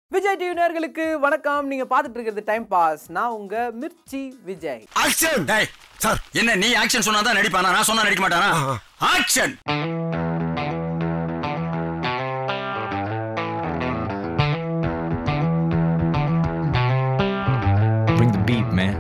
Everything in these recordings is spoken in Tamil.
விஜய் டிவி நேயர்களுக்கு வணக்கம் நீங்க பார்த்துட்டு இருக்கிறது டைம் பாஸ் நான் உங்க மிர்ச்சி விஜய் ஆக்ஷன் டேய் சார் என்ன நீ ஆக்ஷன் சொன்னா தான் நடிப்பானா நான் சொன்னா நடிக்க மாட்டானா action Bring the beat, man.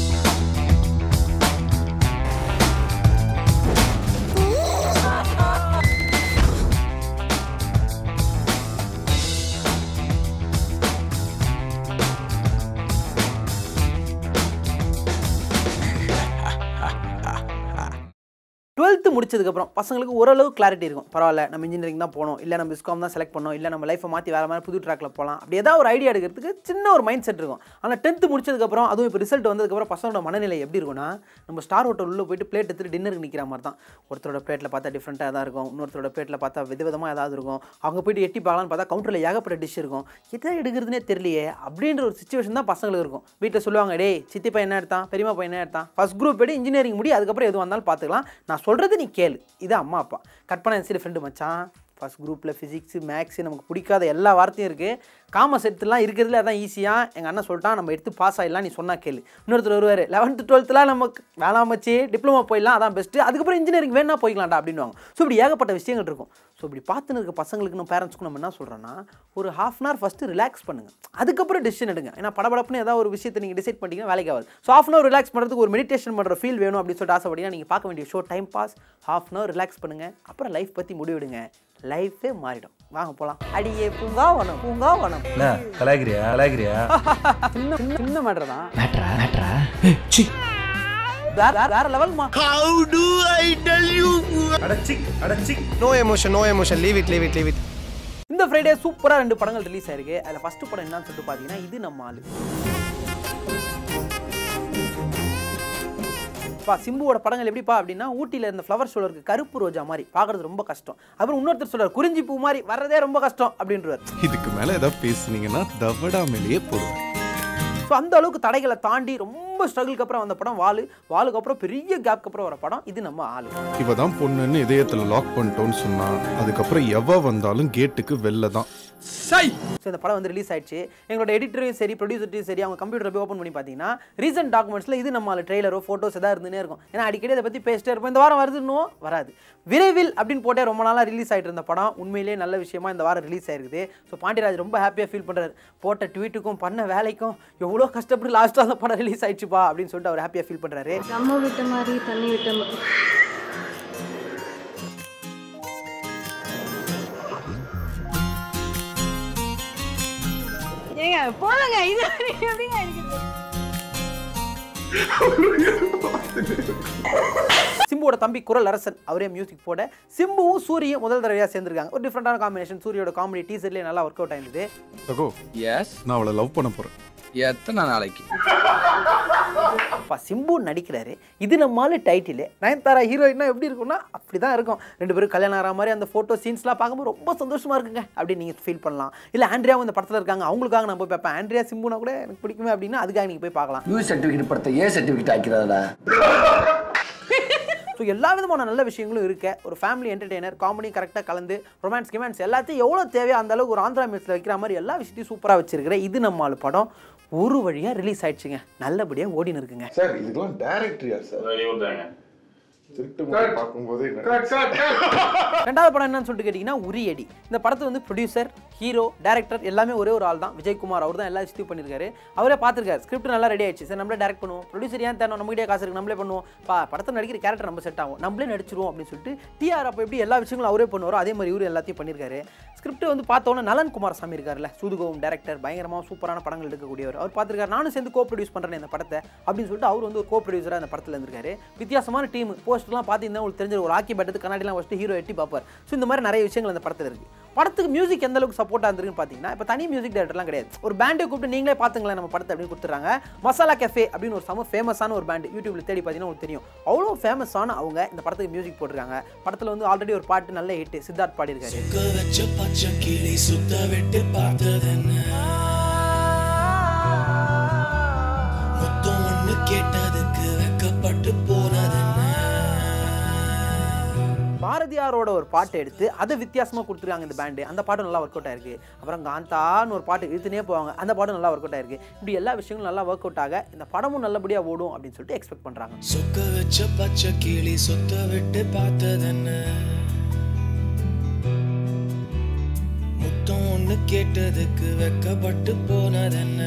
Twelfth முடிச்சதுக்கப்புறம் பசங்களுக்கு ஓரளவு கிளாரிட்டி இருக்கும் பரவாயில்ல நம்ம இன்ஜினியரிங் தான் போகணும் இல்லை நம்ம விஸ்காம் தான் செலக்ட் பண்ணோம் இல்லை நம்ம லைஃப்பை மாற்றி வேறு மாதிரி புது ட்ராக்ல போகலாம் அப்படி ஏதாவது ஒரு ஐடியா எடுக்கிறதுக்கு சின்ன ஒரு மைண்ட் செட் இருக்கும் ஆனால் டென்த்து முடிச்சதுக்கப்புறம் அதுவும் இப்போ ரிசல்ட் வந்ததுக்கப்புறம் பசங்களோட மனநிலை எப்படி இருக்கும்னா நம்ம ஸ்டார் ஹோட்டல் உள்ள போயிட்டு பிளேட் எடுத்துட்டு டின்னருக்கு நிற்கிற மாதிரி தான் ஒருத்தரோட பிளேட்டில் பார்த்தா டிஃப்ரெண்ட்டாக தான் இருக்கும் இன்னொருத்தரோட பிளேட்டில் பார்த்தா விதவிதமாக ஏதாவது இருக்கும் அவங்க போயிட்டு எட்டி பார்க்கலான்னு பார்த்தா கவுண்டரில் ஏகப்பட்ட டிஷ் இருக்கும் எதை எடுக்கிறதுனே தெரியலையே அப்படின்ற ஒரு சுச்சுவேஷன் தான் பசங்களுக்கு இருக்கும் வீட்டில் சொல்லுவாங்க டேய் சித்தி பையன் என்ன எடுத்தான் பெரியமா பையன் என்ன எடுத்தான் ஃபர்ஸ்ட் குரூப் எடு இன்ஜினியரிங் முடி அதுக்கப்புறம் எது வந்தாலும் பார்த்துக்கலாம் நான் சொல்கிறது நீ கேளு இது அம்மா அப்பா கட் பண்ண என்சியில் ஃப்ரெண்டு மச்சான் ஃபர்ஸ்ட் குரூப்பில் ஃபிசிக்ஸு மேக்ஸு நமக்கு பிடிக்காத எல்லா வார்த்தையும் இருக்குது காமர்ஸ் எடுத்துலாம் இருக்கிறதுல அதான் ஈஸியாக எங்கள் அண்ணன் சொல்லிட்டான் நம்ம எடுத்து பாஸ் ஆகிடலாம் நீ சொன்னா கேளு இன்னொருத்தர் வருவார் லெவன்த்து டுவெல்த்துலாம் நமக்கு வேணாம் மச்சி டிப்ளமோ போயிடலாம் அதான் பெஸ்ட்டு அதுக்கப்புறம் இன்ஜினியரிங் வேணா போய்க்கலாம்டா அப்படின்வாங்க ஸோ இப்படி ஏகப்பட்ட விஷயங்கள் இருக்கும் ஸோ இப்படி பார்த்துன்னு இருக்க பசங்களுக்கு நம்ம பேரண்ட்ஸ்க்கு நம்ம என்ன சொல்கிறோன்னா ஒரு half an hour first relax பண்ணுங்கள் அதுக்கப்புறம் டிசிஷன் எடுங்க ஏன்னா படபடப்புன்னு ஏதாவது ஒரு விஷயத்தை நீங்கள் டிசைட் பண்ணிட்டீங்கன்னா வேலைக்கு ஆகாது so half an hour relax பண்ணுறதுக்கு ஒரு மெடிடேஷன் பண்ணுற ஃபீல் வேணும் அப்படின்னு சொல்லிட்டு ஆசைப்பட்டீங்கன்னா நீங்கள் பார்க்க வேண்டிய show time pass half an hour relax பண்ணுங்கள் அப்புறம் லைஃப் பற்றி முடிவெடுங்க லைஃபே மாறிடும் வாங்க போகலாம் அடியே பூங்காவனம் பூங்காவனம் என்ன கலாய்கிறியா கலாய்கிறியா சின்ன சின்ன- சின்ன மேட்டர் தான் மேட்ரா மேட்ரா வேற வேற- வேற லெவல்மா no emotion no emotion leave it leave it leave it இந்த ஃப்ரைடே சூப்பராக ரெண்டு படங்கள் ரிலீஸ் ஆயிருக்கு அதில் ஃபர்ஸ்ட் படம் என்னன்னு சொல்லிட்டு பார்த்தீங்கன்னா இது நம்ம ஆளு பா சிம்புவோட படங்கள் எப்படிப்பா அப்படின்னா ஊட்டியில் இருந்த ஃப்ளவர் ஷோல இருக்க கருப்பு ரோஜா மாதிரி பார்க்கறது ரொம்ப கஷ்டம் அப்புறம் இன்னொருத்தர் சொல்றாரு குறிஞ்சி பூ மாதிரி வர்றதே ரொம்ப கஷ்டம் அப்படின்றவர் இதுக்கு மேல ஏதாவது பேசுனீங்கன்னா தவடாமலேயே போடுவேன் ஸோ அந்த அளவுக்கு தடைகளை தாண்டி ரொம்ப ஸ்ட்ரகிளுக்கு அப்புறம் வந்த படம் வாலு வாலுக்கு அப்புறம் பெரிய கேப்க்கு அப்புறம் வர படம் இது நம்ம ஆளு இவ தான் பொண்ணுன்னு இதயத்துல லாக் பண்ணிட்டோன்னு சொன்னா அதுக்கப்புறம் எவ வந்தாலும் கேட்டுக்கு வெளில தான் ஸோ இந்த படம் வந்து ரிலீஸ் ஆயிடுச்சு எங்களோட எடிட்டரையும் சரி ப்ரொடியூசர்ட்டையும் சரி அவங்க கம்ப்யூட்டர் போய் ஓப்பன் பண்ணி பார்த்தீங்கன்னா ரீசெண்ட் டாக்குமெண்ட்ஸில் இது நம்ம ட்ரெய்லரோ ஃபோட்டோஸ் எதாவது இருந்துனே இருக்கும் ஏன்னா அடிக்கடி அதை பற்றி பேசிட்டே இருப்போம் இந்த வாரம் வருதுன்னோ வராது விரைவில் அப்படின்னு போட்டே ரொம்ப நாளாக ரிலீஸ் ஆகிட்டு இருந்த படம் உண்மையிலேயே நல்ல விஷயமா இந்த வாரம் ரிலீஸ் ஆயிருக்குது ஸோ பாண்டியராஜ் ரொம்ப ஹாப்பியாக ஃபீல் பண்ணுறாரு போட்ட ட்வீட்டுக்கும் பண்ண வேலைக்கும் எவ்வளோ கஷ்டப்பட்டு லாஸ்ட்டாக அந்த படம் ரிலீஸ் ஆயிடுச்சுப்பா அப்படின்னு சொல்லிட்டு அவர் ஹாப்பியாக ஃபீல் பண்ணுறாரு நம்ம விட்ட மாதிரி தண்ணி விட்ட மாதிரி ஏங்க போதுங்க இது வரைக்கும் எப்படிங்க இருக்குது சிம்புவோட தம்பி குரல் அரசன் அவரே மியூசிக் போட சிம்புவும் சூரியும் முதல் தடவையாக சேர்ந்துருக்காங்க ஒரு டிஃப்ரெண்டான காம்பினேஷன் சூரியோட காமெடி டீசர்லேயே நல்லா ஒர்க் அவுட் ஆயிருந்தது சகோ எஸ் நான் அவளை லவ் பண்ண போறேன் எத்தனை நாளைக்கு அப்பா சிம்பு நடிக்கிறாரு இது நம்மால டைட்டில் நயன்தாரா ஹீரோயின்னா எப்படி இருக்கும்னா அப்படி தான் இருக்கும் ரெண்டு பேரும் கல்யாணம் ஆகிற மாதிரி அந்த ஃபோட்டோ சீன்ஸ்லாம் பார்க்கும்போது ரொம்ப சந்தோஷமா இருக்குங்க அப்படின்னு நீங்கள் ஃபீல் பண்ணலாம் இல்லை ஆண்ட்ரியாவும் இந்த படத்தில் இருக்காங்க அவங்களுக்காக நான் போய் பார்ப்பேன் ஆண்ட்ரியா சிம்புனா கூட எனக்கு பிடிக்குமே அப்படின்னா அதுக்காக நீங்கள் போய் பார்க்கலாம் யூ சர்டிஃபிகேட் படத்தை ஏ சர்டிஃபிகேட் ஆக்கிறதா ஸோ எல்லா விதமான நல்ல விஷயங்களும் இருக்க ஒரு ஃபேமிலி என்டர்டெய்னர் காமெடி கரெக்டாக கலந்து ரொமான்ஸ் கிமான்ஸ் எல்லாத்தையும் எவ்வளோ தேவையோ அந்த அளவுக்கு ஒரு ஆந்திரா மில்ஸில் வைக்கிற மாதிரி எல்லா விஷயத்தையும் சூப்பராக வச்சிருக்கிற இது நம்ம ஆளு படம் ஒரு வழியாக ரிலீஸ் ஆயிடுச்சுங்க நல்லபடியாக ஓடின்னு இருக்குங்க சார் இதுக்கெல்லாம் டைரக்டர் யார் சார் திருட்டு முறை பார்க்கும்போது ரெண்டாவது படம் என்னன்னு சொல்லிட்டு கேட்டிங்கன்னா உரியடி இந்த படத்தை வந்து ப்ரொடியூசர் ஹீரோ டேரக்டர் எல்லாமே ஒரே ஒரு ஆள் தான் விஜயகுமார் அவர் தான் எல்லா விஷயத்தையும் பண்ணியிருக்காரு அவரே பார்த்துருக்காரு ஸ்கிரிப்ட் நல்லா ரெடி ஆயிடுச்சு சார் நம்மளே டேரக்ட் பண்ணுவோம் ப்ரொடியூசர் ஏன் தேவை நம்மகிட்டே காசு இருக்கு நம்மளே பண்ணுவோம் பா படத்தை நடிக்கிற கேரக்டர் நம்ம செட் ஆகும் நம்மளே நடிச்சிருவோம் அப்படின்னு சொல்லிட்டு டிஆர் அப்போ எப்படி எல்லா விஷயங்களும் அவரே பண்ணுவாரோ அதே மாதிரி இவரு எல்லாத்தையும் பண்ணியிருக்காரு ஸ்கிரிப்ட் வந்து பார்த்தோன்னே நலன் குமார் சாமி இருக்கார்ல சூதுகோவம் டேரக்டர் பயங்கரமாக சூப்பரான படங்கள் எடுக்கக்கூடியவர் அவர் பார்த்துருக்காரு நானும் சேர்ந்து கோ ப்ரொடியூஸ் பண்ணுறேன் இந்த படத்தை அப்படின்னு சொல்லிட்டு அவர் வந்து ஒரு கோ ப்ரொடியூசராக இந்த படத்தில் இருந்திருக்காரு வித்தியாசமான டீம் போஸ்ட்லாம் பார்த்தீங்கன்னா உங்களுக்கு தெரிஞ்ச ஒரு ஆக்கி பேட்டது கண்ணாடிலாம் வச்சுட்டு ஹீரோ எட்டி பார்ப்பார் ஸோ இந்த மாதிரி நிறைய விஷயங்கள் அந்த படத்தில் இருக்குது படத்துக்கு மியூசிக் எந்த அளவுக்கு சப்போர்ட்டாக இருந்திருக்குன்னு பார்த்தீங்கன்னா இப்போ தனி மியூசிக் டேரக்டர்லாம் கிடையாது ஒரு பேண்டை கூப்பிட்டு நீங்களே பார்த்துங்களேன் நம்ம படத்தை அப்படின்னு கொடுத்துறாங்க மசாலா கெஃபே அப்படின்னு ஒரு செம ஃபேமஸான ஒரு பேண்ட் யூடியூப்ல தேடி பார்த்தீங்கன்னா உங்களுக்கு தெரியும் அவ்வளோ ஃபேமஸான அவங்க இந்த படத்துக்கு மியூசிக் போட்டிருக்காங்க படத்தில் வந்து ஆல்ரெடி ஒரு பாட்டு நல்ல ஹிட் சித்தார்த் பாடியிருக்காரு வச்ச பச்சை கிளி சுத்த விட்டு பார்த்ததென்ன மொத்தம் ஒண்ணு கேட்டதுக்கு வெக்கப்பட்டு போனதென்ன பாரதி பாரதியாரோட ஒரு பாட்டை எடுத்து அதை வித்தியாசமாக கொடுத்துருக்காங்க இந்த பேண்டு அந்த பாட்டும் நல்லா ஒர்க் அவுட் ஆயிருக்கு அப்புறம் காந்தான்னு ஒரு பாட்டு இழுத்துனே போவாங்க அந்த பாட்டும் நல்லா ஒர்க் அவுட் ஆயிருக்கு இப்படி எல்லா விஷயங்களும் நல்லா ஒர்க் அவுட் ஆக இந்த படமும் நல்லபடியாக ஓடும் அப்படின்னு சொல்லிட்டு எக்ஸ்பெக்ட் பண்ணுறாங்க சொக்க வச்ச பச்சை கிளி சொத்த விட்டு பார்த்ததென்ன முத்தம் ஒண்ணு கேட்டதுக்கு வெக்கப்பட்டு போனதென்ன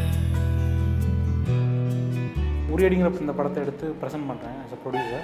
உரியடிங்கிற இந்த படத்தை எடுத்து ப்ரெசென்ட் பண்ணுறேன் ஆஸ் அ ப்ரொடியூசர்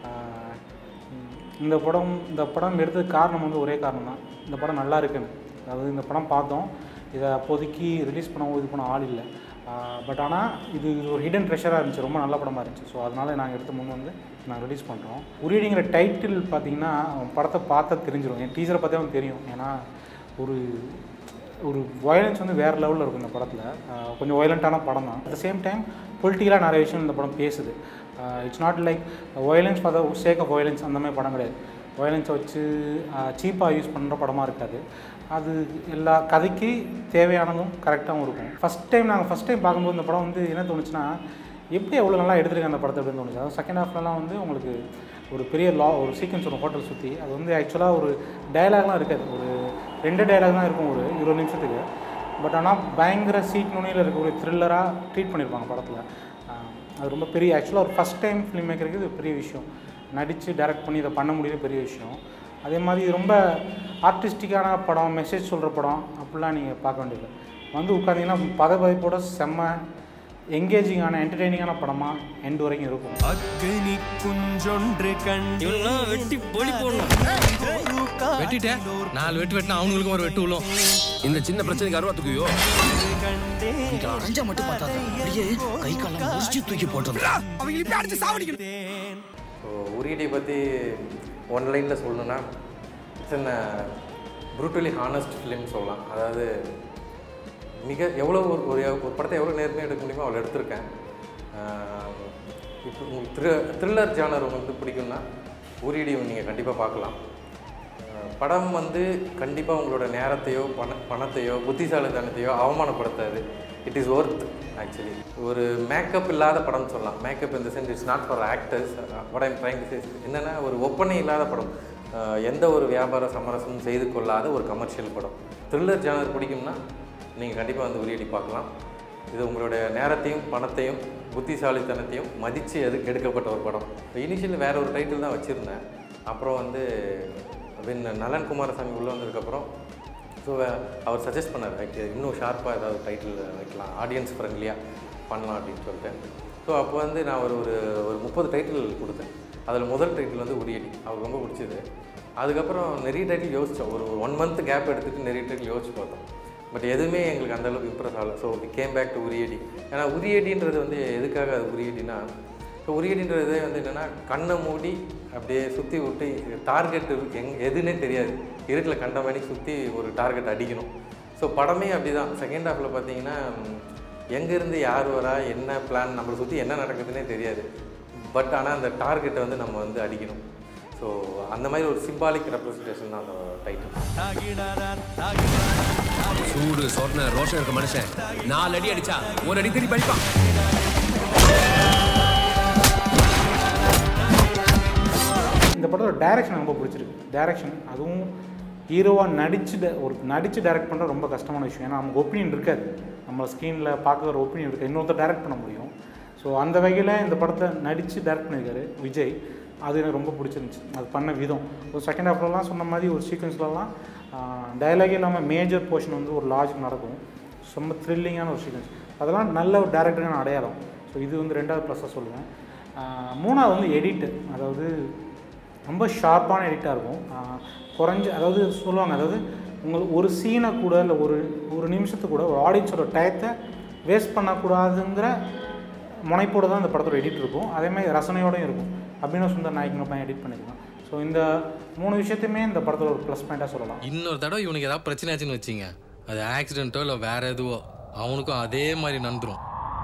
இந்த படம் இந்த படம் எடுத்ததுக்கு காரணம் வந்து ஒரே காரணம் தான் இந்த படம் நல்லா இருக்குன்னு அதாவது இந்த படம் பார்த்தோம் இதை அப்போதைக்கு ரிலீஸ் பண்ணவும் இது பண்ண ஆள் இல்லை பட் ஆனால் இது இது ஒரு ஹிடன் ட்ரெஷராக இருந்துச்சு ரொம்ப நல்ல படமாக இருந்துச்சு ஸோ அதனால் நாங்கள் எடுத்து முன் வந்து நாங்கள் ரிலீஸ் பண்ணுறோம் உரியடிங்கிற டைட்டில் பார்த்தீங்கன்னா படத்தை பார்த்தா தெரிஞ்சிடும் என் டீச்சரை பார்த்தே அவனுக்கு தெரியும் ஏன்னா ஒரு ஒரு வயலன்ஸ் வந்து வேறு லெவலில் இருக்கும் இந்த படத்தில் கொஞ்சம் வயலண்ட்டான படம் தான் அட் த சேம் டைம் பொலிட்டிக்கலாக நிறைய விஷயம் இந்த படம் பேசுது it's not like violence for the sake of violence அந்த மாதிரி படம் கிடையாது வயலன்ஸை வச்சு சீப்பாக யூஸ் பண்ணுற படமாக இருக்காது அது எல்லா கதைக்கு தேவையானதும் கரெக்டாகவும் இருக்கும் ஃபஸ்ட் டைம் நாங்கள் ஃபஸ்ட் டைம் பார்க்கும்போது இந்த படம் வந்து என்ன தோணுச்சுன்னா எப்படி எவ்வளோ நல்லா எடுத்திருக்காங்க அந்த படத்தை அப்படின்னு தோணுச்சு அதாவது செகண்ட் ஹாஃப்லலாம் வந்து உங்களுக்கு ஒரு பெரிய லா ஒரு சீக்வன்ஸ் ஒரு ஹோட்டல் சுற்றி அது வந்து ஆக்சுவலாக ஒரு டயலாக்லாம் இருக்காது ஒரு ரெண்டு டயலாக் தான் இருக்கும் ஒரு இருபது நிமிஷத்துக்கு பட் ஆனால் பயங்கர சீட் நுனியில் இருக்க ஒரு த்ரில்லராக ட்ரீட் பண்ணியிருப்பாங்க படத்தில் அது ரொம்ப பெரிய ஆக்சுவலாக ஒரு ஃபஸ்ட் டைம் ஃபிலிம் மேக்கருக்கு இது பெரிய விஷயம் நடித்து டைரக்ட் பண்ணி இதை பண்ண முடியுது பெரிய விஷயம் அதே மாதிரி இது ரொம்ப ஆர்டிஸ்டிக்கான படம் மெசேஜ் சொல்கிற படம் அப்படிலாம் நீங்கள் பார்க்க வேண்டியது வந்து உட்காந்திங்கன்னா பதபதிப்போட செம்ம எங்கேஜிங்கான என்டர்டெய்னிங்கான படமாக எண்ட் வரைக்கும் இருக்கும் அக்னி குஞ்சொன்று கண்டு வெட்டி பொலி போடணும் வெட்டிட்டேன் நாலு வெட்டு வெட்டினா அவனுங்களுக்கும் ஒரு வெட்டு விழும் இந்த சின்ன பிரச்சனைக்கு அருவாத்துக்குயோ அரைஞ்சா மட்டும் பார்த்தாங்க அப்படியே கை காலம் முடிச்சு தூக்கி போட்டோம் அவங்க இப்படி அடிச்சு சாவடிக்கிறேன் ஸோ உரியடியை பற்றி ஒன் லைனில் சொல்லணுன்னா it's an brutally honest film சொல்லலாம் அதாவது மிக எவ்வளோ ஒரு ஒரு ஒரு படத்தை எவ்வளோ நேர்மையாக எடுக்க முடியுமோ அவ்வளோ எடுத்திருக்கேன் ஆஹ் இப்போ உங்களுக்கு த்ரி த்ரில்லர் ஜானர் உங்களுக்கு பிடிக்கும்னா உரியடி நீங்கள் கண்டிப்பாக பார்க்கலாம் ஆஹ் படம் வந்து கண்டிப்பாக உங்களோட நேரத்தையோ பண பணத்தையோ புத்திசாலித்தனத்தையோ அவமானப்படுத்தாது இட் இஸ் ஒர்த் ஆக்சுவலி ஒரு மேக்கப் இல்லாத படம்னு சொல்லலாம் மேக்கப் இந்த sense it's not for actors what I'm trying to say என்னென்னா ஒரு ஒப்பனை இல்லாத படம் ஆஹ் எந்த ஒரு வியாபார சமரசமும் செய்து கொள்ளாத ஒரு கமர்ஷியல் படம் த்ரில்லர் ஜானர் பிடிக்கும்னா நீங்கள் கண்டிப்பாக வந்து உரியடி பார்க்கலாம் இது உங்களுடைய நேரத்தையும் பணத்தையும் புத்திசாலித்தனத்தையும் மதித்து எது எடுக்கப்பட்ட ஒரு படம் இனிஷியல் வேற ஒரு டைட்டில் தான் வச்சுருந்தேன் அப்புறம் வந்து வின் நலன் குமாரசாமி உள்ளே வந்ததுக்கப்புறம் ஸோ அவர் சஜஸ்ட் பண்ணார் like இன்னும் ஷார்ப்பாக ஏதாவது டைட்டில் வைக்கலாம் ஆடியன்ஸ் ஃப்ரெண்ட்லியாக பண்ணலாம் அப்படின்னு சொல்லிட்டு ஸோ அப்போ வந்து நான் ஒரு ஒரு ஒரு முப்பது டைட்டில் கொடுத்தேன் அதில் முதல் டைட்டில் வந்து உரியடி அவருக்கு ரொம்ப பிடிச்சது அதுக்கப்புறம் நிறைய டைட்டில் யோசித்தோம் ஒரு ஒன் மந்த் கேப் எடுத்துகிட்டு நிறைய டைட்டில் யோசிச்சு பார்த்தோம் பட் எதுவுமே எங்களுக்கு அந்த அளவுக்கு இம்ப்ரெஸ் ஆகலை ஸோ கேம் பேக் டு உரியடி ஏன்னா உரியடின்றது வந்து எதுக்காக அது உரியடினா ஸோ உரியடின்றதே வந்து என்னென்னா கண்ணை மூடி அப்படியே சுற்றி விட்டு டார்கெட் எங் எதுன்னே தெரியாது இருட்டில் கண்ட மாதிரி சுற்றி ஒரு டார்கெட் அடிக்கணும் ஸோ படமே அப்படி தான் செகண்ட் ஹாஃபில் பார்த்தீங்கன்னா எங்கேருந்து யார் வரா என்ன பிளான் நம்மளை சுற்றி என்ன நடக்குதுன்னே தெரியாது பட் ஆனால் அந்த டார்கெட்டை வந்து நம்ம வந்து அடிக்கணும் ஸோ அந்த மாதிரி ஒரு சிம்பாலிக் ரெப்ரஸன்டேஷன் தான் அந்த டைட்டில் சூடு சொர்ண ரோஷம் இருக்க மனுஷன் நாலு அடி அடிச்சா ஒரு அடி திருப்பி அடிப்பான் இந்த படத்தோட டைரக்ஷன் ரொம்ப பிடிச்சிருக்கு டைரக்ஷன் அதுவும் ஹீரோவாக நடிச்சு ட- ஒரு நடித்து டைரக்ட் பண்ணுற ரொம்ப கஷ்டமான விஷயம் ஏன்னா நமக்கு ஒப்பீனியன் இருக்காது நம்ம ஸ்க்ரீனில் பார்க்குற ஒரு ஒப்பீனியன் இருக்குது இன்னொருத்தர் டைரக்ட் பண்ண முடியும் ஸோ அந்த வகையில் இந்த படத்தை நடித்து டைரக்ட் பண்ணியிருக்காரு விஜய் அது எனக்கு ரொம்ப பிடிச்சிருந்துச்சு அது பண்ண விதம் ஒரு செகண்ட் ஹாஃப்லலாம் சொன்ன மாதிரி ஒரு சீக்வன்ஸ்லலாம் டயலாகே இல்லாமல் மேஜர் போர்ஷன் வந்து ஒரு லாஜிக் நடக்கும் ரொம்ப த்ரில்லிங்கான ஒரு சீக்வன்ஸ் அதெல்லாம் நல்ல ஒரு டேரக்டரான அடையாளம் ஸோ இது வந்து ரெண்டாவது ப்ளஸ்ஸாக சொல்லுவேன் ஆஹ் மூணாவது வந்து எடிட் அதாவது ரொம்ப ஷார்ப்பான எடிட்டாக இருக்கும் ஆஹ் குறைஞ்ச அதாவது சொல்லுவாங்க அதாவது உங்களுக்கு ஒரு சீனை கூட இல்லை ஒரு ஒரு நிமிஷத்துக்கு கூட ஒரு ஆடியன்ஸோட டயத்தை வேஸ்ட் பண்ணக்கூடாதுங்கிற முனைப்போடு தான் இந்த படத்தோட எடிட் இருக்கும் அதே மாதிரி ரசனையோடையும் இருக்கும் அபினவ் சுந்தர் நாயக்கன் பையன் எடிட் பண்ணியிருக்கான் ஸோ இந்த மூணு விஷயத்தையுமே இந்த படத்தோட ஒரு ப்ளஸ் பாயிண்ட்டாக சொல்லலாம் இன்னொரு தடவை இவனுக்கு ஏதாவது பிரச்சனை ஆச்சுன்னு வச்சிங்க அது ஆக்சிடென்ட்டோ இல்லை வேற எதுவோ அவனுக்கும் அதே மாதிரி நந்துரும்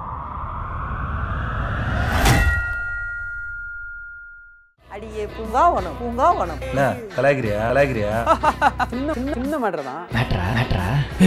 அடியே பூங்காவனம் பூங்காவனம் என்ன கலாய்கிறியா கலாய்கிறியா சின்ன சின்ன சின்ன மேட்ரு தான் மேட்ரா மேட்ரா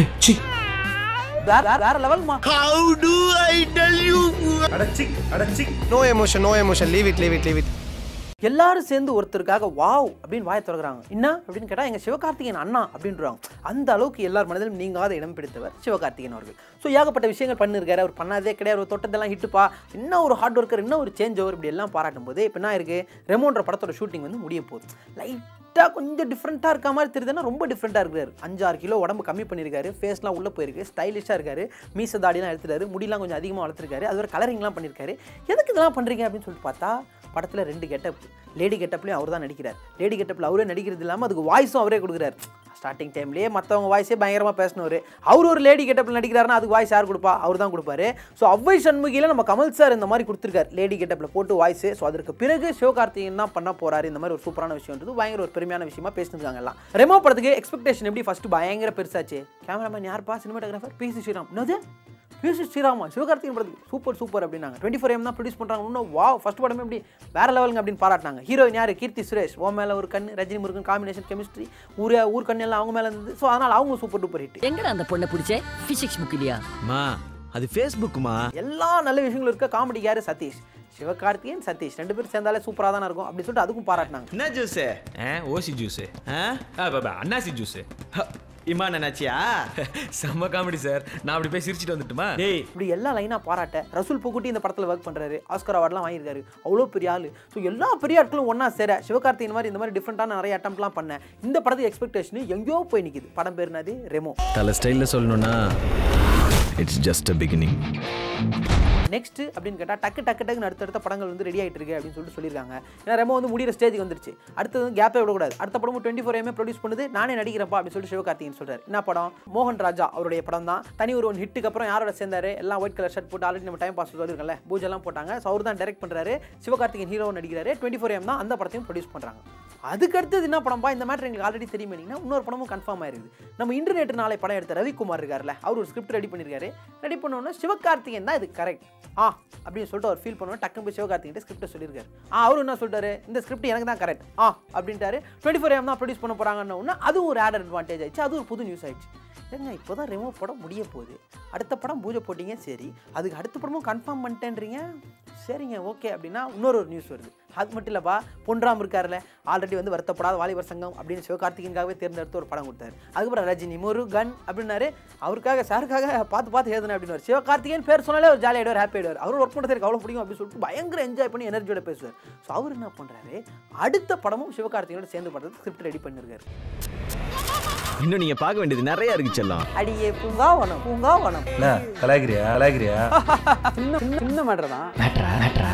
வேற வேற லெவல்மா அடச்சி அடச்சி no emotion no emotion leave it leave it leave it எல்லாரும் சேர்ந்து ஒருத்தருக்காக வாவ் அப்படின்னு வாயை திறக்கிறாங்க என்ன அப்படின்னு கேட்டால் எங்கள் சிவகார்த்திகேயன் அண்ணா அப்படின்றாங்க அந்த அளவுக்கு எல்லார் மனதிலும் நீங்காத இடம் பிடித்தவர் சிவகார்த்திகேயன் அவர்கள் ஸோ ஏகப்பட்ட விஷயங்கள் பண்ணியிருக்காரு அவர் பண்ணாதே கிடையாது அவர் தொட்டதெல்லாம் ஹிட்டுப்பா இன்னும் ஒரு ஹார்ட் ஒர்க்கர் இன்னும் ஒரு சேஞ்ச் ஓவர் இப்படி எல்லாம் பாராட்டும் போது இப்போ என்ன இருக்குது ரெமோன்ற படத்தோட ஷூட்டிங் வந்து முடிய போகுது லைட்டாக கொஞ்சம் டிஃப்ரெண்ட்டாக இருக்க மாதிரி தெரியுதுன்னா ரொம்ப டிஃப்ரெண்ட்டாக இருக்காரு அஞ்சாறு கிலோ உடம்பு கம்மி பண்ணியிருக்காரு ஃபேஸ்லாம் உள்ளே போயிருக்கு ஸ்டைலிஷாக இருக்காரு மீச தாடிலாம் எடுத்துட்டாரு முடியெல்லாம் கொஞ்சம் அதிகமாக வளர்த்துருக்காரு அது ஒரு கலரிங்லாம் பண்ணியிருக்காரு எதுக்கு இதெல்லாம் பண்ணுறீங்க அப்படின்னு சொல்லிட்டு பார்த்தா படத்தில் ரெண்டு கெட்டப் லேடி கெட்டப்லேயும் அவர் தான் நடிக்கிறார் லேடி கெட்டப்பில் அவரே நடிக்கிறது இல்லாமல் அதுக்கு வாய்ஸும் அவரே கொடுக்குறாரு ஸ்டார்டிங் டைம்லேயே மற்றவங்க வாய்ஸே பயங்கரமாக பேசினவர் அவர் ஒரு லேடி கெட்டப்பில் நடிக்கிறாருன்னா அதுக்கு வாய்ஸ் யார் கொடுப்பா அவர் தான் கொடுப்பாரு ஸோ அவ்வை சண்முகியில் நம்ம கமல் சார் இந்த மாதிரி கொடுத்துருக்காரு லேடி கெட்டப்பில் போட்டு வாய்ஸ் ஸோ அதற்கு பிறகு சிவகார்த்திகேயன் தான் பண்ண போறாரு இந்த மாதிரி ஒரு சூப்பரான விஷயம்ன்றது பயங்கர ஒரு பெருமையான விஷயமா பேசியிருக்காங்க எல்லாம் ரெமோ படத்துக்கு எக்ஸ்பெக்டேஷன் எப்படி ஃபர்ஸ்ட் பயங்கர பெருசாச்சு கேமராமேன் யார்ப்பா சினிமாட்டோகிராஃபர் பி சி ஸ்ரீராம் என்னது பிஎஸ்சி ஸ்ரீராமா சிவகார்த்திகேயன் படத்துக்கு சூப்பர் சூப்பர் அப்படின்னாங்க டுவெண்ட்டி ஃபோர் எம் தான் ப்ரொடியூஸ் பண்ணுறாங்க இன்னும் வா ஃபர்ஸ்ட் படமே எப்படி வேற லெவலுங்க அப்படின்னு பாராட்டினாங்க ஹீரோயின் யார் கீர்த்தி சுரேஷ் ஓ மேலே ஒரு கண் ரஜினி முருகன் காம்பினேஷன் கெமிஸ்ட்ரி ஊரே ஊர் கண் எல்லாம் அவங்க மேலே இருந்தது ஸோ அதனால் அவங்க சூப்பர் டூப்பர் ஹிட் எங்கடா அந்த பொண்ணை பிடிச்ச பிசிக்ஸ் புக் இல்லையா மா அது ஃபேஸ்புக்குமா எல்லா நல்ல விஷயங்களும் இருக்க காமெடி யாரு சதீஷ் சிவகார்த்திகேயன் சதீஷ் ரெண்டு பேரும் சேர்ந்தாலே சூப்பராக தானே இருக்கும் அப்படின்னு சொல்லிட்டு அதுக்கும் பாராட்டினாங்க என்ன ஜூஸ் ஓசி ஜூஸ் அன்னாசி ஜூஸ் இம்மா நினைச்சியா செம்ம காமெடி சார் நான் அப்படி போய் சிரிச்சிட்டு வந்துட்டுமா டேய் இப்படி எல்லா லைனாக பாராட்ட ரசூல் பூக்குட்டி இந்த படத்தில் ஒர்க் பண்ணுறாரு ஆஸ்கர் அவார்ட்லாம் வாங்கியிருக்காரு அவ்வளோ பெரிய ஆள் ஸோ எல்லா பெரிய ஆட்களும் ஒன்றா சேர சிவகார்த்திகேயன் மாதிரி இந்த மாதிரி டிஃப்ரெண்ட்டான நிறைய அட்டம்ப்ட்லாம் பண்ணேன் இந்த படத்துக்கு எக்ஸ்பெக்டேஷன் எங்கேயோ போய் நிற்கிது படம் பேர் என்னது ரெமோ தலை ஸ்டைலில் சொல்லணும்னா it's just a beginning next அப்படின்னு கேட்டால் டக்கு டக்கு டக்குன்னு அடுத்தடுத்த படங்கள் வந்து ரெடி ஆகிட்டு இருக்கு அப்படின்னு சொல்லிட்டு சொல்லியிருக்காங்க ஏன்னா ரெமோ வந்து முடிகிற ஸ்டேஜுக்கு வந்துருச்சு அடுத்தது வந்து கேப்பே விடக்கூடாது அடுத்த படமும் டுவெண்ட்டி ஃபோர் எம்ஏ ப்ரொடியூஸ் பண்ணுது நானே நடிக்கிறப்பா அப்படின்னு சொல்லிட்டு சிவகார்த்திகேயன் சொல்றாரு என்ன படம் மோகன் ராஜா அவருடைய படம் தான் தனி ஒரு ஒன் ஹிட்டுக்கு அப்புறம் யாரோட சேர்ந்தாரு எல்லாம் ஒயிட் கலர் ஷர்ட் போட்டு ஆல்ரெடி நம்ம டைம் பாஸ் சொல்லியிருக்கல பூஜெல்லாம் போட்டாங்க ஸோ அவர் தான் டைரக்ட் பண்ணுறாரு சிவகார்த்திகேயன் ஹீரோ நடிக்கிறாரு டுவெண்ட்டி ஃபோர் எம் தான் அந்த படத்தையும் ப்ரொடியூஸ் பண்ணுறாங்க அதுக்கு அடுத்தது என்ன படம்பா இந்த மேட்டர் எங்களுக்கு ஆல்ரெடி தெரியுமேனா இன்னொரு படமும் கன்ஃபார்ம் ஆயிருக்குது நம்ம இன்டர்நெட் நாளை படம் எடுத்த ரவிக்குமார் இருக்கார்ல அவர் ஒரு ஸ்கிரிப்ட் ரெடி பண்ணியிருக்காரு ரெடி பண்ணோன்னா சிவகார்த்திகேயன் தான் இது கரெக்ட் ஆ அப்படின்னு சொல்லிட்டு அவர் ஃபீல் பண்ணுவோம் டக்குனு போய் சிவகார்த்திகிட்ட ஸ்கிரிப்டை சொல்லியிருக்காரு ஆ அவரு என்ன சொல்லிட்டாரு இந்த ஸ்கிரிப்ட் எனக்கு தான் கரெக்ட் ஆ அப்படின்ட்டாரு டுவெண்ட்டி ஃபோர் எம் தான் ப்ரொடியூஸ் பண்ண போகிறாங்கன்னு ஒன்று அதுவும் ஒரு ஆட் அட்வான்டேஜ் ஆயிடுச்சு அது ஒரு புது நியூஸ் ஆயிடுச்சு ஏங்க இப்போ தான் ரெமோ படம் முடிய போகுது அடுத்த படம் பூஜை போட்டீங்க சரி அதுக்கு அடுத்த படமும் கன்ஃபார்ம் பண்ணிட்டேன்றீங்க சரிங்க ஓகே அப்படின்னா இன்னொரு ஒரு நியூஸ் வருது அது மட்டும் இல்லைப்பா பொன்ராம் இருக்கார்ல ஆல்ரெடி வந்து வருத்தப்படாத வாலிபர் சங்கம் அப்படின்னு சிவகார்த்திகேயனுக்காகவே தேர்ந்தெடுத்து ஒரு படம் கொடுத்தாரு அதுக்கப்புறம் ரஜினி முருகன் அப்படின்னாரு அவருக்காக சாருக்காக பார்த்து பார்த்து எழுதுனேன் அப்படின்னு சிவகார்த்திகேயன் பேர் சொன்னாலே ஒரு ஜாலி ஆயிடுவார் ஹாப்பி ஆயிடுவார் அவர் ஒர்க் பண்ணுறதுக்கு அவ்வளோ பிடிக்கும் அப்படின்னு சொல்லிட்டு பயங்கர என்ஜாய் பண்ணி எனர்ஜியோட பேசுவார் ஸோ அவர் என்ன பண்ணுறாரு அடுத்த படமும் சிவகார்த்திகேயனோட சேர்ந்து பண்ணுறது ஸ்கிரிப்ட் ரெடி பண்ணியிருக்காரு இன்னும் நீங்க பார்க்க வேண்டியது நிறைய இருக்கு செல்லம் அடியே பூங்காவனம் பூங்காவனம் என்ன கலாய்கிறியா கலாய்கிறியா சின்ன சின்ன சின்ன மேட்டர் தான் மேட்ரா மேட்ரா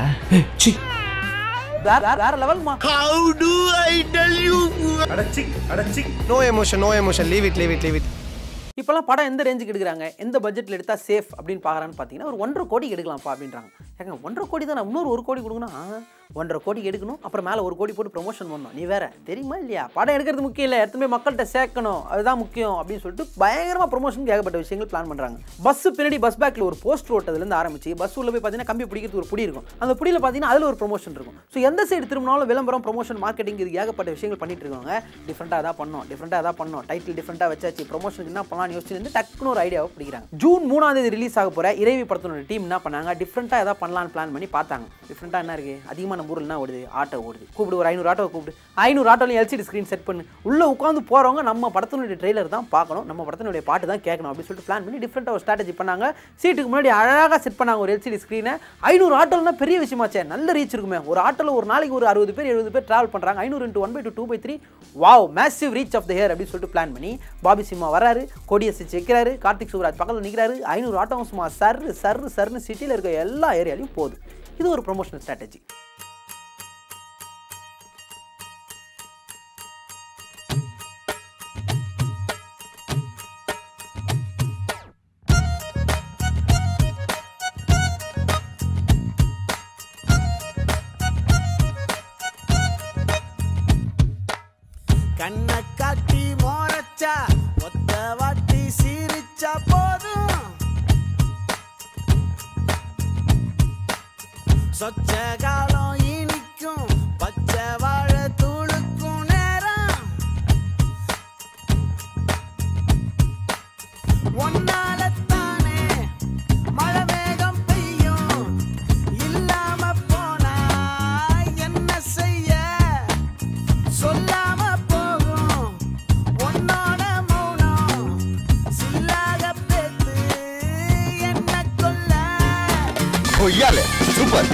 வேற வேற லெவல்மா How do I tell you? அடச்சி அடச்சி no emotion no emotion leave it leave it leave it இப்போலாம் படம் எந்த ரேஞ்சுக்கு எடுக்கிறாங்க எந்த பட்ஜெட்டில் எடுத்தால் சேஃப் அப்படின்னு பார்க்குறான்னு பார்த்தீங்கன்னா ஒரு ஒன்றரை கோடி எடுக்கலாம்ப்பா அப்படின்றாங்க ஏங்க ஒன்றரை கோடி தான் இன்னொரு ஒரு கோடி கொடுக்கணும் ஆ, ஒன்றரை கோடி எடுக்கணும் அப்புறம் மேலே ஒரு கோடி போட்டு ப்ரொமோஷன் பண்ணணும் நீ வேற தெரியுமா இல்லையா படம் எடுக்கிறது முக்கியம் இல்லை எடுத்துமே மக்கள்கிட்ட சேர்க்கணும் அதுதான் முக்கியம் அப்படின்னு சொல்லிட்டு பயங்கரமாக ப்ரொமோஷனுக்கு ஏகப்பட்ட விஷயங்கள் பிளான் பண்ணுறாங்க பஸ் பின்னாடி பஸ் பேக்கில் ஒரு போஸ்ட் ஓட்டதுலேருந்து ஆரம்பிச்சு பஸ் உள்ள போய் பார்த்தீங்கன்னா கம்பி பிடிக்கிறதுக்கு ஒரு புடி இருக்கும் அந்த புடியில் பார்த்தீங்கன்னா அதில் ஒரு ப்ரொமோஷன் இருக்கும் ஸோ எந்த சைடு திரும்பினாலும் விளம்பரம் ப்ரொமோஷன் மார்க்கெட்டிங் இது ஏகப்பட்ட விஷயங்கள் பண்ணிட்டு இருக்காங்க டிஃப்ரெண்ட்டாக தான் பண்ணோம் டிஃப்ரெண்ட்டாக தான் பண்ணோம் டைட்டில் டிஃப்ரெண்ட்டாக வச்சாச்சு ப்ரொமோஷனுக்கு என்ன பண்ணலாம்னு யோசிச்சு வந்து டக்குன்னு ஒரு ஐடியாவை பிடிக்கிறாங்க ஜூன் மூணாம் தேதி ரிலீஸ் ஆக போகிற இறைவி படத்தினோட டீம் என்ன பண்ணாங்க டிஃப்ரெண்ட்டாக எதாவது பண்ணலாம்னு பிளான் பண்ணி பார்த்தாங்க டிஃப்ரெண்ட்டாக என்ன இருக்குது அதிகமாக நம்ம ஊரில் என்ன ஓடுது ஆட்டோ ஓடுது கூப்பிடு ஒரு ஐநூறு ஆட்டோ கூப்பிடு ஐநூறு ஆட்டோலையும் எல்சிடி ஸ்க்ரீன் செட் பண்ணு உள்ளே உட்காந்து போகிறவங்க நம்ம படத்தினுடைய ட்ரெய்லர் தான் பார்க்கணும் நம்ம படத்தினுடைய பாட்டு தான் கேட்கணும் அப்படின்னு சொல்லிட்டு பிளான் பண்ணி டிஃப்ரெண்ட்டாக ஒரு ஸ்ட்ராட்டஜி பண்ணாங்க சீட்டுக்கு முன்னாடி அழகாக செட் பண்ணாங்க ஒரு எல்சிடி ஸ்க்ரீனை ஐநூறு ஆட்டோல்னா பெரிய விஷயமாச்சே நல்ல ரீச் இருக்குமே ஒரு ஆட்டோவில் ஒரு நாளைக்கு ஒரு அறுபது பேர் எழுபது பேர் ட்ராவல் பண்ணுறாங்க ஐநூறு into one by two two by three wow massive reach of the hair அப்படின்னு சொல்லிட்டு பிளான் பண்ணி பாபி சிம்மா வராரு கொடியை சிச்சு வைக்கிறாரு கார்த்திக் சுப்ராஜ் பக்கத்தில் நிற்கிறாரு ஐநூறு ஆட்டோவும் சும்மா சர்ரு சர்ரு சர்னு சிட்டியில் இருக்க எல்லா ஏரியாலையும் போகுது இது ஒரு ப்ரொமோஷனல் ஸ்ட்ராட்டஜி கண்ணை காட்டி மோரச்சா ஒத்த வாட்டி சீரிச்சா போதும் சொச்ச காலம் இனிக்கும் பச்சை வாழை தூளுக்கும் நேரம் ஒன்னாலத்தானே மழை மேகம் பெய்யும் இல்லாம போனா என்ன செய்ய கொய்யால சூப்பர்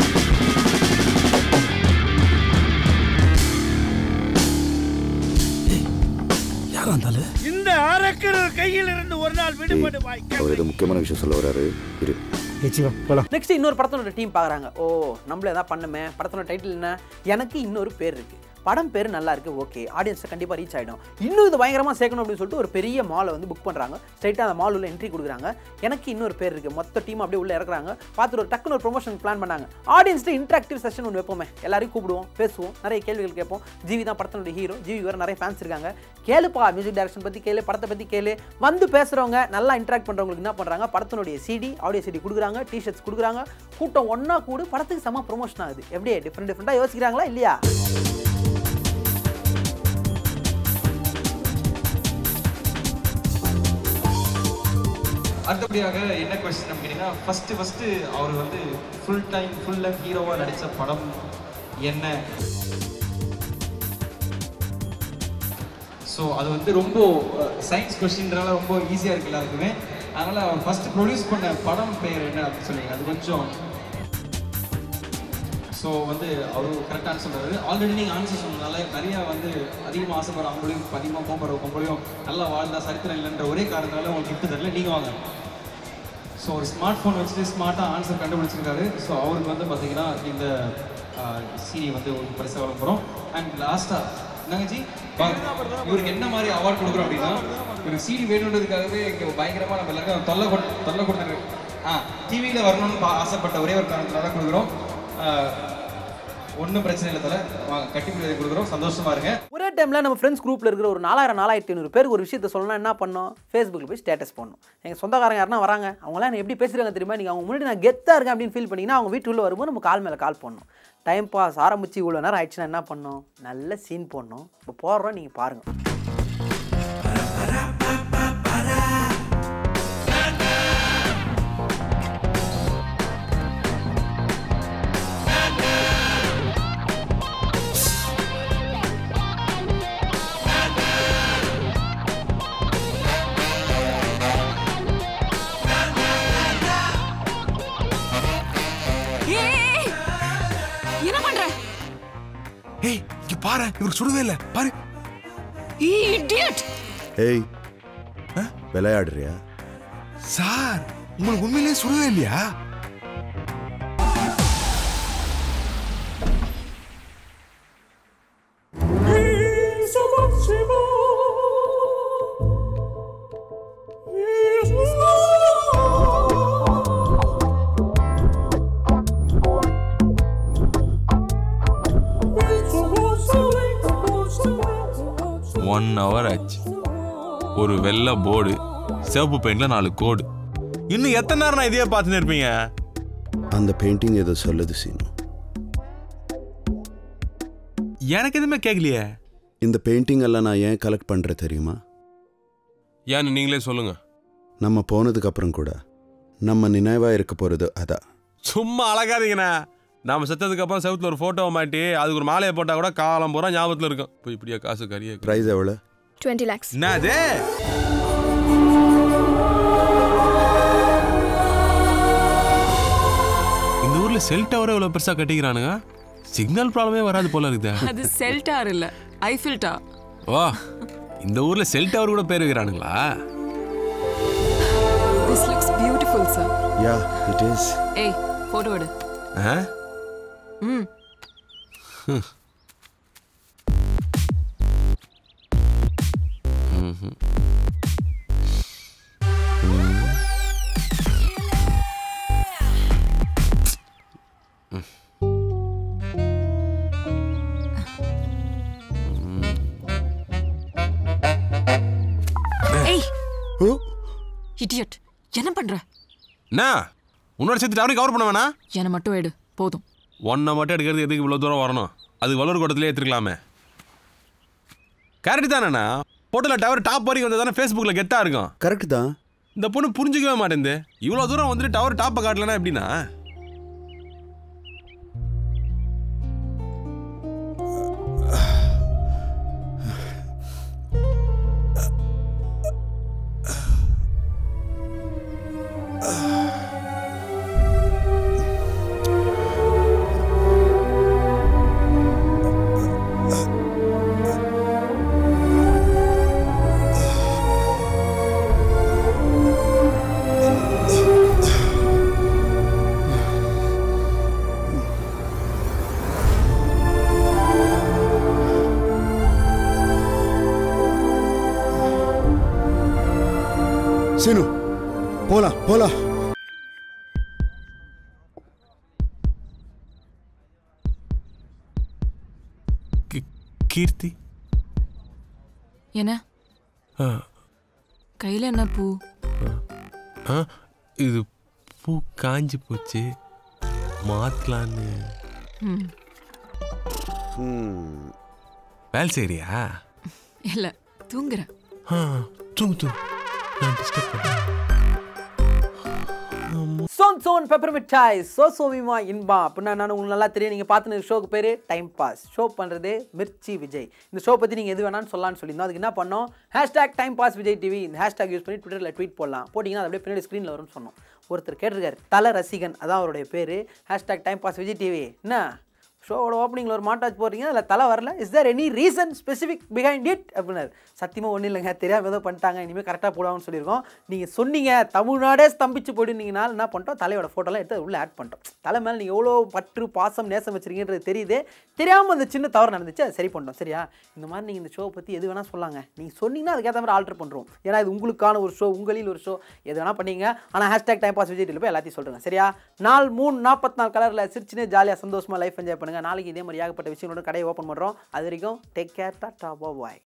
யாரா இருந்தாலும் இந்த அரக்கர் கையில் இருந்து ஒரு நாள் விடுபடுவாய் அவர் ஏதோ முக்கியமான விஷயம் சொல்ல வராரு இரு நெக்ஸ்ட் இன்னொரு படத்தோட டீம் பார்க்குறாங்க ஓ நம்மள எதாவது பண்ணுமே படத்தோட டைட்டில் என்ன எனக்கு இன்னொரு பேர் இருக்கு படம் பேர் நல்லா இருக்கு ஓகே ஆடியன்ஸை கண்டிப்பாக ரீச் ஆகிடும் இன்னும் இது பயங்கரமாக சேர்க்கணும் அப்படின்னு சொல்லிட்டு ஒரு பெரிய மாலை வந்து புக் பண்ணுறாங்க ஸ்ட்ரைட்டாக அந்த மால் உள்ள என்ட்ரி கொடுக்குறாங்க எனக்கு இன்னொரு பேர் இருக்கு மொத்த டீம் அப்படியே உள்ள இறக்குறாங்க பார்த்துட்டு ஒரு டக்குன்னு ஒரு ப்ரொமோஷன் பிளான் பண்ணாங்க ஆடியன்ஸ்ட்டு இன்ட்ராக்டிவ் செஷன் ஒன்று வைப்போமே எல்லாரையும் கூப்பிடுவோம் பேசுவோம் நிறைய கேள்விகள் கேட்போம் ஜிவி தான் படத்தினுடைய ஹீரோ ஜிவி வேறு நிறைய ஃபேன்ஸ் இருக்காங்க கேளுப்பா மியூசிக் டைரக்ஷன் பற்றி கேளு படத்தை பற்றி கேளு வந்து பேசுகிறவங்க நல்லா இன்ட்ராக்ட் பண்ணுறவங்களுக்கு என்ன பண்ணுறாங்க படத்தினுடைய சிடி ஆடியோ சிடி கொடுக்குறாங்க டிஷர்ட்ஸ் கொடுக்குறாங்க கூட்டம் ஒன்றா கூடு படத்துக்கு செம்ம ப்ரொமோஷன் ஆகுது எப்படி டிஃப்ரெண்ட் டிஃப்ரெண்ட்டாக யோசிக்கிறாங்களா இல்லையா அடுத்தபடியாக என்ன கொஸ்டின் அப்படின்னா ஃபஸ்ட்டு ஃபஸ்ட்டு அவர் வந்து ஃபுல் டைம் ஃபுல் டைம் ஹீரோவாக நடித்த படம் என்ன ஸோ அது வந்து ரொம்ப சயின்ஸ் கொஸ்டின்றனால ரொம்ப ஈஸியாக இருக்கு எல்லாருக்குமே அதனால் அவர் ஃபஸ்ட்டு ப்ரொடியூஸ் பண்ண படம் பெயர் என்ன அப்படின்னு சொல்லுங்க அது கொஞ்சம் ஸோ வந்து அவர் கரெக்டாக சொல்கிறாரு ஆல்ரெடி நீங்கள் ஆன்சர் சொன்னதுனால நிறையா வந்து அதிகமாக ஆசைப்படுற அவங்களையும் அதிகமாக போகிற பொம்பளையும் நல்லா வாழ்ந்தா சரித்திரம் இல்லைன்ற ஒரே காரணத்தால உங்களுக்கு கிஃப்ட் தரல நீங்கள் வாங்க ஸோ ஒரு ஸ்மார்ட் ஃபோன் வச்சுட்டு ஸ்மார்ட்டாக ஆன்சர் கண்டுபிடிச்சிருக்காரு ஸோ அவருக்கு வந்து பார்த்தீங்கன்னா இந்த சீரி வந்து ஒரு பரிசு வழங்க போகிறோம் அண்ட் லாஸ்ட்டாக என்னங்கஜி இவருக்கு என்ன மாதிரி அவார்ட் கொடுக்குறோம் அப்படின்னா இவருக்கு சீடி வேணுன்றதுக்காகவே இங்கே பயங்கரமாக நம்ம எல்லாருக்கும் தொல்லை கொடு தொல்லை கொடுத்தாரு ஆ டிவியில் வரணும்னு பா- ஆசைப்பட்ட ஒரே ஒரு காரணத்தினால தான் கொடுக்குறோம் ஒன்றும் பிரச்சனை இல்லை தலை வாங்க கட்டி பிள்ளை கொடுக்குறோம் சந்தோஷமா இருங்க ஒரே டைமில் நம்ம ஃப்ரெண்ட்ஸ் குரூப்பில் இருக்கிற ஒரு நாலாயிரம் நாலாயிரத்தி ஐநூறு பேருக்கு ஒரு விஷயத்த சொல்லணும் என்ன பண்ணோம் ஃபேஸ்புக்கில் போய் ஸ்டேட்டஸ் பண்ணணும் எங்கள் சொந்தக்காரங்க யாருன்னா வராங்க அவங்களாம் என்ன எப்படி பேசுகிறாங்க தெரியுமா நீங்கள் அவங்க முன்னாடி நான் கெத்தாக இருக்கேன் அப்படின்னு ஃபீல் பண்ணிங்கன்னா அவங்க வீட்டுக்குள்ளே வரும்போது நம்ம கால் மேலே கால் பண்ணணும் டைம் பாஸ் ஆரம்பிச்சு இவ்வளோ நேரம் ஆயிடுச்சுன்னா என்ன பண்ணணும் நல்ல சீன் போடணும் இப்போ போடுறோம் நீங்கள் பாருங்கள் ஏய், என்ன பண்ற ஏய் இங்க பாரு இவருக்கு சுடவே இல்ல பாரு இடியட் ஏய் விளையாடுறியா சார் உங்களுக்கு உண்மையிலேயே சுடவே இல்லையா ஒன் ஹவர் ஆச்சு ஒரு வெள்ளை போர்டு சிவப்பு பெயிண்ட்ல நாலு கோடு இன்னும் எத்தனை நேரம் நான் இதையே பார்த்துன்னு இருப்பீங்க அந்த பெயிண்டிங் ஏதோ சொல்லுது சீனு எனக்கு எதுவுமே கேட்கலையே இந்த பெயிண்டிங் எல்லாம் நான் ஏன் கலெக்ட் பண்ணுறேன் தெரியுமா ஏன்னு நீங்களே சொல்லுங்க நம்ம போனதுக்கு அப்புறம் கூட நம்ம நினைவா இருக்க போறது அதான் சும்மா அழகாதீங்கண்ணா நாம செத்ததுக்கு அப்புறம் செவுத்துல ஒரு போட்டோவை மாட்டி அதுக்கு ஒரு மாலையை போட்டா கூட காலம் பூரா ஞாபகத்துல இருக்கும் இப்போ இப்படியா காசு கறிய ப்ரைஸ் எவ்வளோ டுவெண்ட்டி லேக்ஸ் என்னது இந்த ஊர்ல செல் டவரை இவ்வளவு பெருசா கட்டிக்கிறானுங்க சிக்னல் ப்ராப்ளமே வராது போல இருக்குது அது செல் டார் இல்ல ஐஃபில் டார் ஓ இந்த ஊர்ல செல் டவர் கூட பேர் வைக்கிறானுங்களா this looks beautiful sir yeah it is ஏய் போட்டோ எடு ஆ? ம் ஹம். ம்ஹும். ஏய் இடியட் என்ன பண்ற என்ன உன்னோட சேர்த்து டவரை கவர் பண்ண வேணா என்ன மட்டும் எடு போதும் ஒன்றை மட்டும் எடுக்கிறது எதுக்கு இவ்வளோ தூரம் வரணும் அது வளர் கூடத்துலேயே எடுத்துருக்கலாமே கரெக்டு தானேண்ணா போட்டோல டவர் டாப் வரைக்கும் வந்தால் தானே ஃபேஸ்புக்கில் கெத்தாக இருக்கும் கரெக்ட் தான் இந்த பொண்ணு புரிஞ்சிக்கவே மாட்டேங்குது இவ்வளோ தூரம் வந்துட்டு டவர் டாப்பை காட்டலனா எப்படின்னா சீனு போலாம் போலாம் கீர்த்தி என்ன ஆ, கையில என்ன பூ ஆ, இது பூ காஞ்சி போச்சு மாத்தலான்னு ம் வேலை செய்றியா இல்ல தூங்குறேன் ஆ, தூங்கு தூங்கு நான் டிஸ்டர்ப் பண்ணேன் சோன் சோன் பெப்பர் மிட்டாய் சோ சோவிமா இன்பா அப்படின்னா நான் உங்களுக்கு நல்லா தெரியும் நீங்கள் பார்த்துன ஷோக்கு பேர் டைம் பாஸ் ஷோ பண்ணுறது மிர்ச்சி விஜய் இந்த ஷோ பற்றி நீங்கள் எது வேணாலும் சொல்லலாம்னு சொல்லியிருந்தோம் அதுக்கு என்ன பண்ணோம் hashtag time pass Vijay TV இந்த ஹேஷ்டாக் யூஸ் பண்ணி ட்விட்டரில் ட்வீட் போடலாம் போட்டிங்கன்னா அது அப்படியே பின்னாடி ஸ்க்ரீனில் வரும்னு சொன்னோம் ஒருத்தர் கேட்டிருக்காரு தல ரசிகன் அதான் அவருடைய பேர் hashtag time pass Vijay TV என்ன ஷோவோட ஓப்பனிங்கில் ஒரு மாட்டாச்சு போடுறீங்க அதில் தலை வரல is there any reason specific behind it அப்படின்னாரு சத்தியமாக ஒன்றும் இல்லைங்க தெரியாமல் ஏதோ பண்ணிட்டாங்க இனிமேல் கரெக்டாக போடுவாங்கன்னு சொல்லியிருக்கோம் நீங்கள் சொன்னீங்க தமிழ்நாடே ஸ்தம்பிச்சு போயிட்டுனீங்கனால என்ன பண்ணிட்டோம் தலையோட ஃபோட்டோலாம் எடுத்து உள்ளே ஆட் பண்ணிட்டோம் தலை மேலே நீங்கள் எவ்வளோ பற்று பாசம் நேசம் வச்சிருக்கீங்கன்றது தெரியுது தெரியாமல் அந்த சின்ன தவறு நடந்துச்சு அதை சரி பண்ணிட்டோம் சரியா இந்த மாதிரி நீங்கள் இந்த ஷோவை பற்றி எது வேணால் சொல்லாங்க நீங்கள் சொன்னீங்கன்னா அதுக்கேற்ற மாதிரி ஆல்டர் பண்ணுறோம் ஏன்னா இது உங்களுக்கான ஒரு ஷோ உங்களில் ஒரு ஷோ எது வேணால் பண்ணீங்க ஆனால் ஹேஷ்டாக் டைம் பாஸ் விஜய் போய் எல்லாத்தையும் சொல்லுங்க சரியா நாள் மூணு நாற்பத்தி நாலு கலரில் சிரிச்சுன்னு ஜாலியாக சந்தோஷமாக லைஃப் என்ஜாய் பண்ணுங்கள் நாளைக்கு இதே மாதிரி ஏகப்பட்ட விஷயங்களோட கடையை ஓப்பன் பண்ணுறோம் அது வரைக்கும் டேக் கேர் டாட்டா பாய்